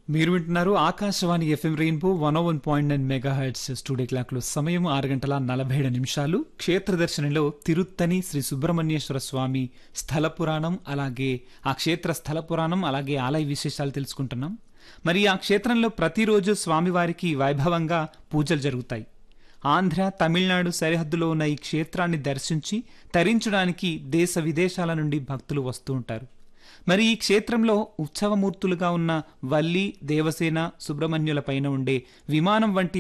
మీరు వింటున్నారు Akashvani FM rainbow one one point nine megahertz studio క్లాక్లో సమయం ఆరు గంటల నలభై ఏడు నిమిషాలు క్షేత్ర దర్శనంలో తిరుత్తని శ్రీ సుబ్రహ్మణ్యేశ్వర స్వామి స్థల పురాణం అలాగే ఆ క్షేత్ర స్థల పురాణం అలాగే ఆలయ విశేషాలు తెలుసుకుంటున్నాం మరి ఆ క్షేత్రంలో ప్రతిరోజు స్వామివారికి వైభవంగా పూజలు జరుగుతాయి ఆంధ్ర తమిళనాడు సరిహద్దులో ఉన్న ఈ క్షేత్రాన్ని దర్శించి తరించడానికి దేశ విదేశాల నుండి భక్తులు వస్తూ ఉంటారు మరి ఈ క్షేత్రంలో ఉత్సవమూర్తులుగా ఉన్న వల్లి దేవసేన సుబ్రహ్మణ్యుల పైన ఉండే విమానం వంటి